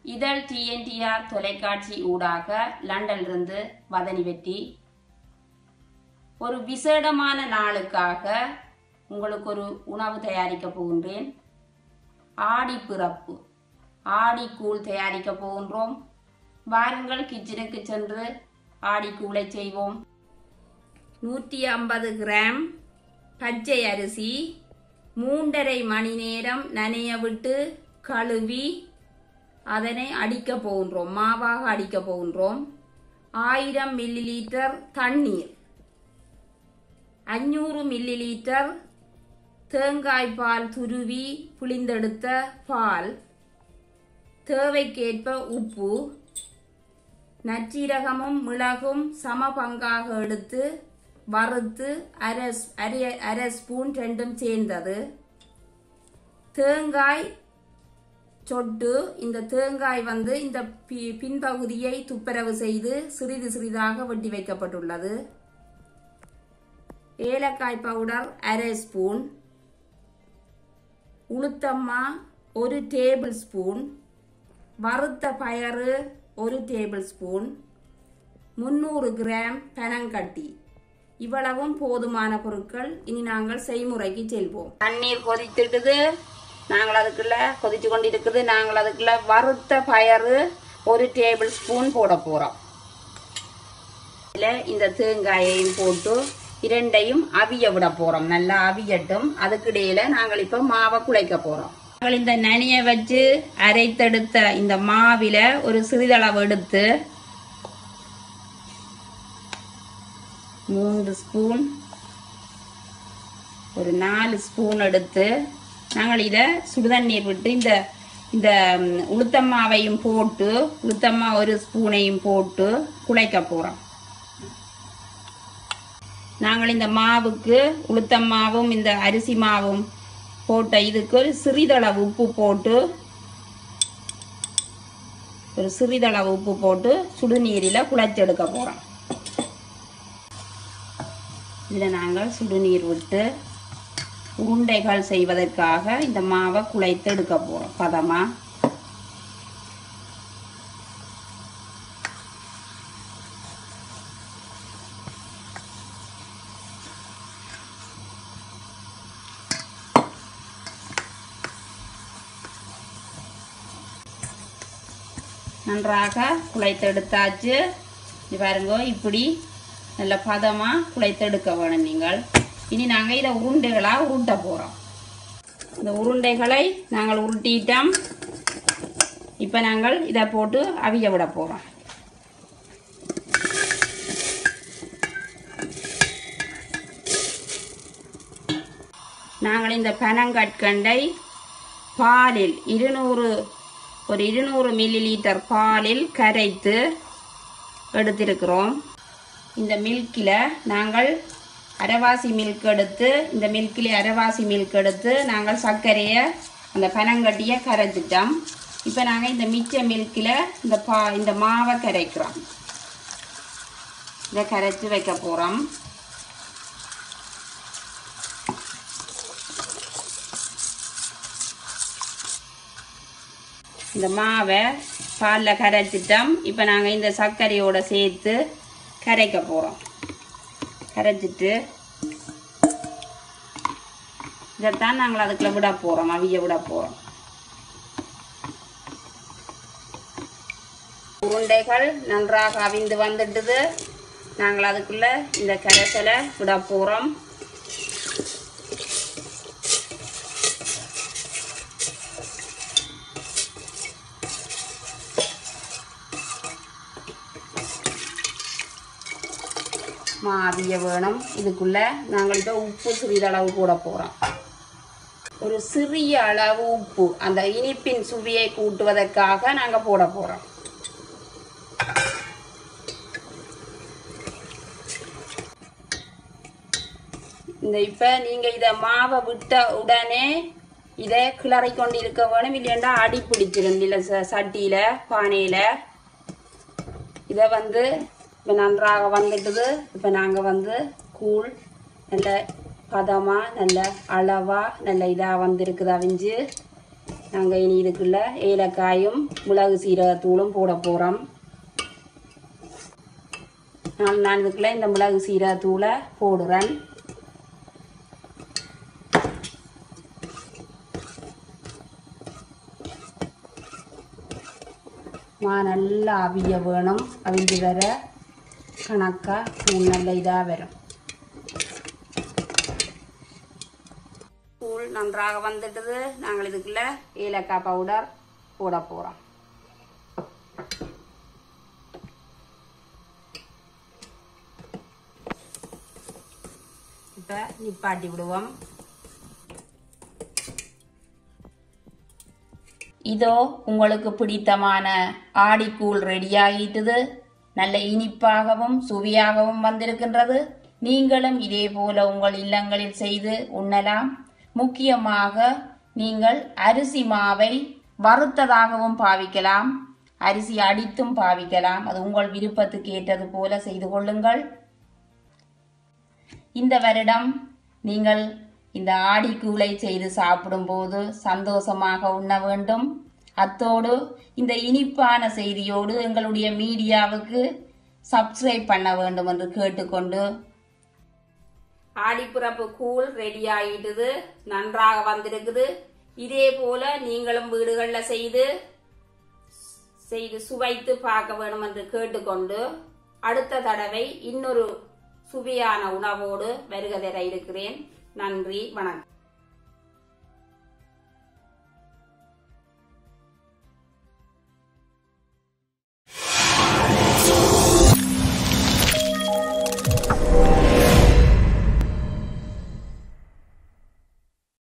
இதழ் டிஎன்டிஆர் தொலைக்காட்சி ஊடாக லண்டனிலிருந்து வதனி வெற்றி ஒரு விசேடமான நாளுக்காக உங்களுக்கு ஒரு உணவு தயாரிக்க போகின்றேன் ஆடி பிறப்பு ஆடி கூழ் தயாரிக்க போகின்றோம் வாருங்கள் கிச்சனுக்கு சென்று ஆடி கூழை செய்வோம் நூற்றி ஐம்பது கிராம் பச்சை அரிசி மூன்றரை மணி நேரம் நனைய விட்டு கழுவி அதனை அடிக்க போகின்றோம் மாவாக அடிக்க போகின்றோம் ஆயிரம் மில்லி லிட்டர் தண்ணீர் அஞ்சூறு மில்லி லிட்டர் தேங்காய் பால் துருவி புளிந்தெடுத்த பால் தேவைக்கேற்ப உப்பு நச்சீரகமும் மிளகும் சம பங்காக எடுத்து வறுத்து அரை அரை அரை ஸ்பூன் ரெண்டும் சேர்ந்தது தேங்காய் சொட்டு இந்த தேங்காய் வந்து இந்த பி- பின்பகுதியை துப்புரவு செய்து சிறிது சிறிதாக வெட்டி வைக்கப்பட்டுள்ளது ஏலக்காய் பவுடர் அரை ஸ்பூன் உளுத்தம்மா ஒரு டேபிள் ஸ்பூன் வறுத்த பயறு ஒரு டேபிள் ஸ்பூன் முந்நூறு கிராம் பனங்கட்டி இவ்வளவும் போதுமான பொருட்கள் இனி நாங்கள் செய்முறைக்கு செல்வோம் தண்ணீர் கொதித்துட்டுது நாங்கள் அதுக்குள்ள கொதிச்சு கொண்டிருக்குது நாங்கள் அதுக்குள்ள வறுத்த பயறு ஒரு டேபிள் ஸ்பூன் போட போறோம் இதில் இந்த தேங்காயையும் போட்டு இரண்டையும் அவிய விட போறோம் நல்லா அவியட்டும் அதுக்கிடையில நாங்கள் இப்ப மாவை குழைக்க போறோம் நாங்கள் இந்த நனிய வச்சு அரைத்தெடுத்த இந்த மாவில ஒரு சிறிதளவு எடுத்து மூன்று ஸ்பூன் ஒரு நாலு ஸ்பூன் எடுத்து நாங்கள் இதை சுடுதண்ணீர் விட்டு இந்த இந்த ம், உளுத்தம்மாவையும் போட்டு உளுத்தம்மா ஒரு ஸ்பூனையும் போட்டு குழைக்க போகிறோம் நாங்கள் இந்த மாவுக்கு உளுத்தம்மாவும் இந்த அரிசி மாவும் போட்ட இதுக்கு ஒரு சிறிதளவு உப்பு போட்டு ஒரு சிறிதளவு உப்பு போட்டு சுடுநீரில் குழைச்செடுக்க போகிறோம் இதில் நாங்கள் சுடுநீர் விட்டு உருண்டைகள் செய்வதற்காக இந்த மாவை குழைத்து எடுக்க போகிறோம் பதமாக நன்றாக குழைத்து எடுத்தாச்சு இது பாருங்க இப்படி நல்ல பதமாக குழைத்து எடுக்க வேணும் நீங்கள் இனி நாங்கள் இதை உருண்டைகளாக உருட்ட போகிறோம் இந்த உருண்டைகளை நாங்கள் உருட்டிட்டோம் இப்போ நாங்கள் இதை போட்டு அவிய விட போகிறோம் நாங்கள் இந்த பனங்கற்கண்டை பாலில் இருநூறு ஒரு இருநூறு மில்லி லிட்டர் பாலில் கரைத்து எடுத்திருக்கிறோம் இந்த மில்கில் நாங்கள் அரைவாசி மில்க் எடுத்து இந்த மில்கில் அரைவாசி மில்க் எடுத்து நாங்கள் சர்க்கரையை அந்த பனங்கட்டியை கரைச்சிட்டோம் இப்போ நாங்கள் இந்த மிச்ச மில்கில் இந்த பா இந்த மாவை கரைக்கிறோம் இதை கரைச்சி வைக்க போகிறோம் இந்த மாவை பாலில் கரைச்சிட்டோம் இப்போ நாங்கள் இந்த சர்க்கரையோட சேர்த்து கரைக்க போகிறோம் கரைச்சிட்டு இதைத்தான் நாங்கள் அதுக்குள்ள விட போகிறோம் அவிய விட போகிறோம் உருண்டைகள் நன்றாக அவிந்து வந்துட்டுது நாங்கள் அதுக்குள்ள இந்த கரைசலை விட போகிறோம் மாவிய வேணும் இதுக்குள்ள நாங்கள் இப்போ உப்பு சிறிதளவு கூட போகிறோம் ஒரு சிறிய அளவு உப்பு அந்த இனிப்பின் சுவையை கூட்டுவதற்காக நாங்கள் போட போகிறோம் இந்த இப்போ நீங்கள் இதை மாவை விட்ட உடனே இதை கிளறி கொண்டு இருக்க வேணும் இல்லையாண்டா அடி பிடிச்சிரும் இல்லை ச சட்டியில் பானையில் இதை வந்து இப்போ நன்றாக வந்துட்டுது இப்போ நாங்கள் வந்து கூழ் நல்ல பதமாக நல்ல அளவாக நல்ல இதாக வந்திருக்குது அவிஞ்சு நாங்கள் இனி இதுக்குள்ள ஏலக்காயும் மிளகு சீரகத்தூளும் போட போகிறோம் நான் நான் இதுக்குள்ள இந்த மிளகு சீரகத்தூளை போடுறேன் மா நல்லா அவிய வேணும் அவிஞ்சு வர கணக்காக தூள் நல்ல இதாக வரும் தூள் நன்றாக வந்துட்டது நாங்கள் இதுக்குள்ள ஏலக்காய் பவுடர் போட போகிறோம் இப்போ நிப்பாட்டி விடுவோம் இதோ உங்களுக்கு பிடித்தமான ஆடிக்கூழ் ரெடியாகிட்டது நல்ல இனிப்பாகவும் சுவையாகவும் வந்திருக்கின்றது நீங்களும் இதே போல உங்கள் இல்லங்களில் செய்து உண்ணலாம் முக்கியமாக நீங்கள் அரிசி மாவை வறுத்ததாகவும் பாவிக்கலாம் அரிசி அடித்தும் பாவிக்கலாம் அது உங்கள் விருப்பத்துக்கு ஏற்றது போல செய்து கொள்ளுங்கள் இந்த வருடம் நீங்கள் இந்த ஆடிக்கூளை செய்து சாப்பிடும்போது சந்தோஷமாக உண்ண வேண்டும் அத்தோடு இந்த இனிப்பான செய்தியோடு எங்களுடைய மீடியாவுக்கு சப்ஸ்கிரைப் பண்ண வேண்டும் என்று கேட்டுக்கொண்டு ஆடிப்புறப்பு கூழ் ரெடி ஆகிட்டுது நன்றாக வந்திருக்குது இதே போல நீங்களும் வீடுகளில் செய்து செய்து சுவைத்து பார்க்க வேண்டும் என்று கேட்டுக்கொண்டு அடுத்த தடவை இன்னொரு சுவையான உணவோடு வருகை தர இருக்கிறேன் நன்றி வணக்கம்